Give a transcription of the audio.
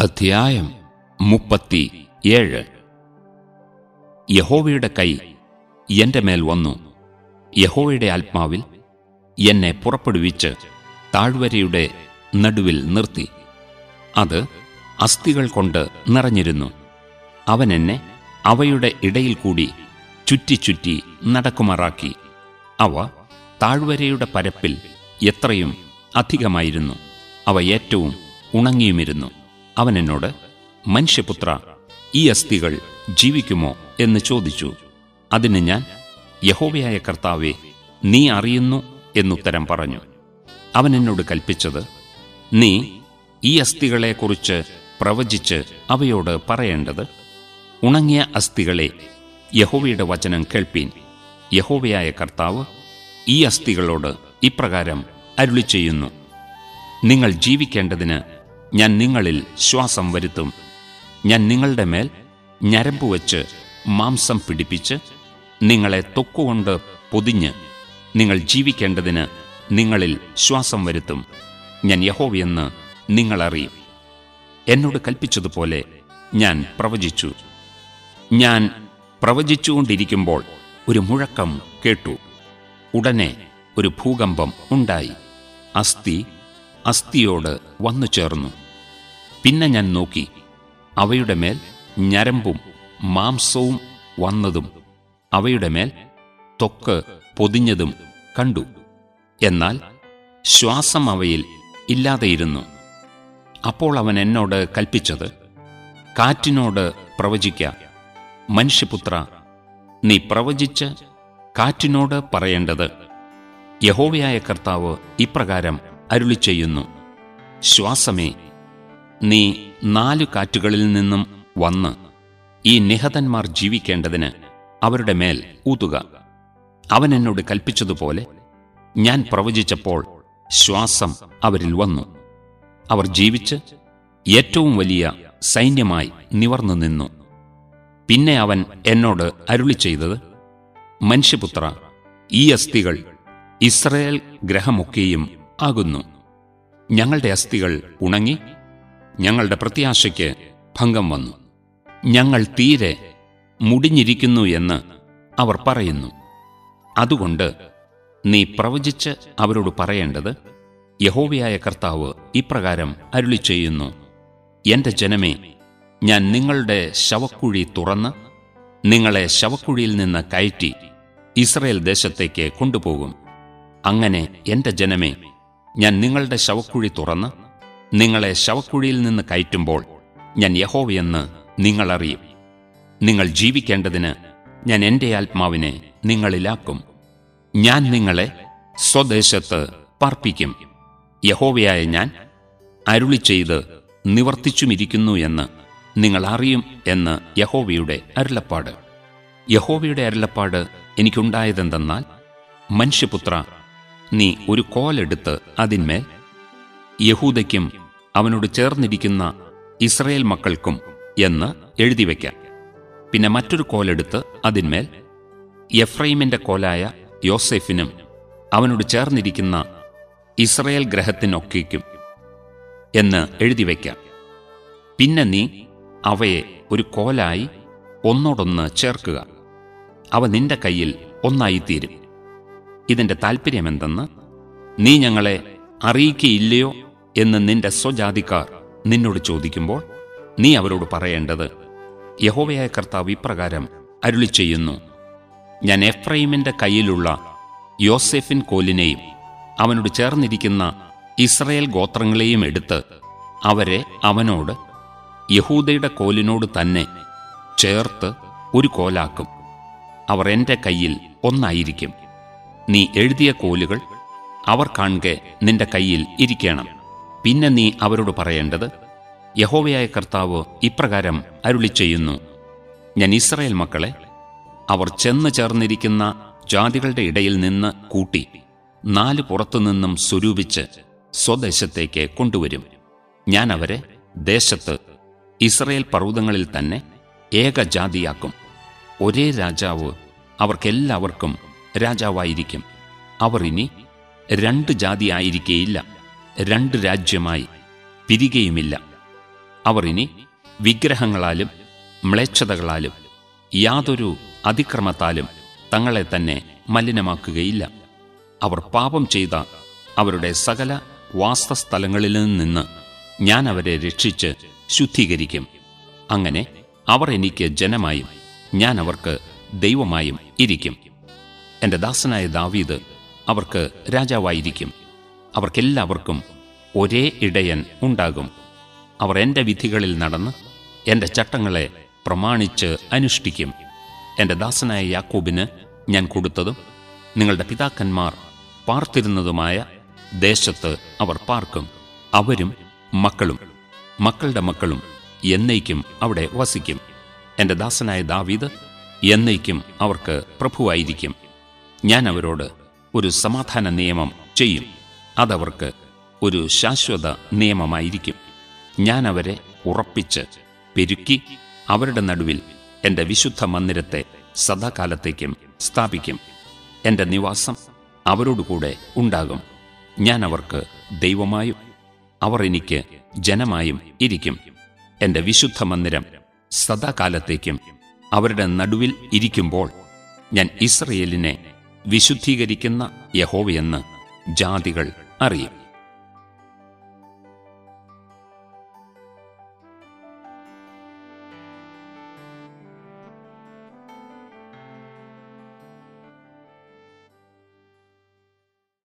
അധ്യായം മുപ്പത്തി ഏഴ് യഹോവയുടെ കൈ എന്റെ മേൽ വന്നു യഹോവയുടെ ആത്മാവിൽ എന്നെ പുറപ്പെടുവിച്ച് താഴ്വരയുടെ നടുവിൽ നിർത്തി അത് അസ്ഥികൾ കൊണ്ട് നിറഞ്ഞിരുന്നു അവൻ എന്നെ അവയുടെ ഇടയിൽ കൂടി ചുറ്റി ചുറ്റി നടക്കുമാറാക്കി അവ താഴ്വരയുടെ പരപ്പിൽ എത്രയും അധികമായിരുന്നു അവ ഏറ്റവും ഉണങ്ങിയുമിരുന്നു അവൻ എന്നോട് മനുഷ്യപുത്ര ഈ അസ്ഥികൾ ജീവിക്കുമോ എന്ന് ചോദിച്ചു അതിന് ഞാൻ യഹോവയായ കർത്താവെ നീ അറിയുന്നു എന്നുത്തരം പറഞ്ഞു അവൻ എന്നോട് കൽപ്പിച്ചത് നീ ഈ അസ്ഥികളെക്കുറിച്ച് പ്രവചിച്ച് അവയോട് പറയേണ്ടത് ഉണങ്ങിയ അസ്ഥികളെ യഹോവയുടെ വചനം കേൾപ്പീൻ യഹോവയായ കർത്താവ് ഈ അസ്ഥികളോട് ഇപ്രകാരം അരുളി ചെയ്യുന്നു നിങ്ങൾ ജീവിക്കേണ്ടതിന് ഞാൻ നിങ്ങളിൽ ശ്വാസം വരുത്തും ഞാൻ നിങ്ങളുടെ മേൽ ഞരമ്പ് വച്ച് മാംസം പിടിപ്പിച്ച് നിങ്ങളെ തൊക്കുകൊണ്ട് പൊതിഞ്ഞ് നിങ്ങൾ ജീവിക്കേണ്ടതിന് നിങ്ങളിൽ ശ്വാസം വരുത്തും ഞാൻ യഹോവയെന്ന് നിങ്ങളറിയും എന്നോട് കൽപ്പിച്ചതുപോലെ ഞാൻ പ്രവചിച്ചു ഞാൻ പ്രവചിച്ചുകൊണ്ടിരിക്കുമ്പോൾ ഒരു മുഴക്കം കേട്ടു ഉടനെ ഒരു ഭൂകമ്പം ഉണ്ടായി അസ്ഥി അസ്ഥിയോട് വന്നു ചേർന്നു പിന്നെ ഞാൻ നോക്കി അവയുടെ മേൽ ഞരമ്പും മാംസവും വന്നതും അവയുടെ മേൽ ത്വക്ക് പൊതിഞ്ഞതും കണ്ടു എന്നാൽ ശ്വാസം അവയിൽ ഇല്ലാതെയിരുന്നു അപ്പോൾ അവൻ എന്നോട് കൽപ്പിച്ചത് കാറ്റിനോട് പ്രവചിക്ക മനുഷ്യപുത്ര നീ പ്രവചിച്ച് കാറ്റിനോട് പറയേണ്ടത് യഹോവയായ കർത്താവ് ഇപ്രകാരം അരുളി ചെയ്യുന്നു ശ്വാസമേ നീ നാലു കാറ്റുകളിൽ നിന്നും വന്ന് ഈ നിഹതന്മാർ ജീവിക്കേണ്ടതിന് അവരുടെ മേൽ ഊതുക അവൻ എന്നോട് കൽപ്പിച്ചതുപോലെ ഞാൻ പ്രവചിച്ചപ്പോൾ ശ്വാസം അവരിൽ വന്നു അവർ ജീവിച്ച് ഏറ്റവും വലിയ സൈന്യമായി നിവർന്നു നിന്നു പിന്നെ അവൻ എന്നോട് അരുളി ചെയ്തത് മനുഷ്യപുത്ര ഈ അസ്ഥികൾ ഇസ്രയേൽ ഗ്രഹമൊക്കെയും ആകുന്നു ഞങ്ങളുടെ അസ്ഥികൾ ഉണങ്ങി ഞങ്ങളുടെ പ്രത്യാശയ്ക്ക് ഭംഗം വന്നു ഞങ്ങൾ തീരെ മുടിഞ്ഞിരിക്കുന്നു എന്ന് അവർ പറയുന്നു അതുകൊണ്ട് നീ പ്രവചിച്ച് അവരോട് പറയേണ്ടത് യഹോവയായ കർത്താവ് ഇപ്രകാരം അരുളി ചെയ്യുന്നു എന്റെ ജനമേ ഞാൻ നിങ്ങളുടെ ശവക്കുഴി തുറന്ന് നിങ്ങളെ ശവക്കുഴിയിൽ നിന്ന് കയറ്റി ഇസ്രയേൽ ദേശത്തേക്ക് കൊണ്ടുപോകും അങ്ങനെ എന്റെ ജനമേ ഞാൻ നിങ്ങളുടെ ശവക്കുഴി തുറന്ന് നിങ്ങളെ ശവക്കുഴിയിൽ നിന്ന് കയറ്റുമ്പോൾ ഞാൻ യഹോവയെന്ന് നിങ്ങളറിയും നിങ്ങൾ ജീവിക്കേണ്ടതിന് ഞാൻ എൻ്റെ ആത്മാവിനെ നിങ്ങളിലാക്കും ഞാൻ നിങ്ങളെ സ്വദേശത്ത് പാർപ്പിക്കും യഹോവയായ ഞാൻ അരുളി ചെയ്ത് നിവർത്തിച്ചുമിരിക്കുന്നു എന്ന് നിങ്ങൾ അറിയും എന്ന് യഹോവയുടെ അരുളപ്പാട് യഹോവയുടെ അരുളപ്പാട് എനിക്കുണ്ടായതെന്തെന്നാൽ മനുഷ്യപുത്ര നീ ഒരു കോലെടുത്ത് അതിന്മേൽ യഹൂദയ്ക്കും അവനോട് ചേർന്നിരിക്കുന്ന ഇസ്രയേൽ മക്കൾക്കും എന്ന് എഴുതിവെക്കാം പിന്നെ മറ്റൊരു കോലെടുത്ത് അതിന്മേൽ എഫ്രൈമിന്റെ കോലായ യോസെഫിനും അവനോട് ചേർന്നിരിക്കുന്ന ഇസ്രയേൽ ഗ്രഹത്തിനൊക്കേക്കും എന്ന് എഴുതിവെക്കാം പിന്നെ നീ അവയെ ഒരു കോലായി ഒന്നോടൊന്ന് ചേർക്കുക അവ നിന്റെ കയ്യിൽ ഒന്നായിത്തീരും ഇതിന്റെ താൽപ്പര്യമെന്തെന്ന് നീ ഞങ്ങളെ അറിയിക്കയില്ലയോ എന്ന് നിന്റെ സ്വജാതിക്കാർ നിന്നോട് ചോദിക്കുമ്പോൾ നീ അവരോട് പറയേണ്ടത് യഹോവയായ കർത്താവ് ഇപ്രകാരം അരുളി ചെയ്യുന്നു ഞാൻ എഫ്രൈമിന്റെ കയ്യിലുള്ള യോസെഫിൻ കോലിനെയും അവനോട് ചേർന്നിരിക്കുന്ന ഇസ്രയേൽ ഗോത്രങ്ങളെയും എടുത്ത് അവരെ അവനോട് യഹൂദയുടെ കോലിനോട് തന്നെ ചേർത്ത് ഒരു കോലാക്കും അവർ എൻ്റെ കയ്യിൽ ഒന്നായിരിക്കും നീ എഴുതിയ കോലുകൾ അവർ കാണുക നിന്റെ കയ്യിൽ ഇരിക്കണം പിന്നെ നീ അവരോട് പറയേണ്ടത് യഹോവയായ കർത്താവ് ഇപ്രകാരം അരുളി ചെയ്യുന്നു ഞാൻ ഇസ്രയേൽ മക്കളെ അവർ ചെന്ന് ചേർന്നിരിക്കുന്ന ജാതികളുടെ ഇടയിൽ നിന്ന് കൂട്ടി നാല് പുറത്തുനിന്നും സ്വരൂപിച്ച് സ്വദേശത്തേക്ക് കൊണ്ടുവരും ഞാൻ അവരെ ദേശത്ത് ഇസ്രയേൽ പർവ്വതങ്ങളിൽ തന്നെ ഏകജാതിയാക്കും ഒരേ രാജാവ് അവർക്കെല്ലാവർക്കും രാജാവായിരിക്കും അവർ ഇനി രണ്ട് ജാതിയായിരിക്കേയില്ല രണ്ട് രാജ്യമായി പിരികയുമില്ല അവർ ഇനി വിഗ്രഹങ്ങളാലും മ്ലേച്ഛതകളാലും യാതൊരു അതിക്രമത്താലും തങ്ങളെ തന്നെ മലിനമാക്കുകയില്ല അവർ പാപം ചെയ്ത അവരുടെ സകല വാസസ്ഥലങ്ങളിൽ നിന്ന് ഞാൻ അവരെ രക്ഷിച്ച് ശുദ്ധീകരിക്കും അങ്ങനെ അവർ എനിക്ക് ജനമായും ഞാൻ അവർക്ക് ദൈവമായും ഇരിക്കും എന്റെ ദാസനായ ദാവീദ് അവർക്ക് രാജാവായിരിക്കും അവർക്കെല്ലാവർക്കും ഒരേ ഇടയൻ ഉണ്ടാകും അവർ എന്റെ വിധികളിൽ നടന്ന് എന്റെ ചട്ടങ്ങളെ പ്രമാണിച്ച് അനുഷ്ഠിക്കും എന്റെ ദാസനായ യാക്കോബിന് ഞാൻ കൊടുത്തതും നിങ്ങളുടെ പിതാക്കന്മാർ പാർത്തിരുന്നതുമായ ദേശത്ത് അവർ പാർക്കും അവരും മക്കളും മക്കളുടെ മക്കളും എന്നേക്കും അവിടെ വസിക്കും എന്റെ ദാസനായ ദാവീദ് എന്നേക്കും അവർക്ക് പ്രഭുവായിരിക്കും ഞാൻ അവരോട് ഒരു സമാധാന നിയമം ചെയ്യും അതവർക്ക് ഒരു ശാശ്വത നിയമമായിരിക്കും ഞാൻ അവരെ ഉറപ്പിച്ച് പെരുക്കി അവരുടെ നടുവിൽ എന്റെ വിശുദ്ധ മന്ദിരത്തെ സദാകാലത്തേക്കും സ്ഥാപിക്കും എന്റെ നിവാസം അവരോടുകൂടെ ഉണ്ടാകും ഞാൻ അവർക്ക് ദൈവമായും അവർ എനിക്ക് ജനമായും ഇരിക്കും എന്റെ വിശുദ്ധ മന്ദിരം സദാകാലത്തേക്കും അവരുടെ നടുവിൽ ഇരിക്കുമ്പോൾ ഞാൻ ഇസ്രയേലിനെ വിശുദ്ധീകരിക്കുന്ന യഹോവയെന്ന് ജാതികൾ അറിയും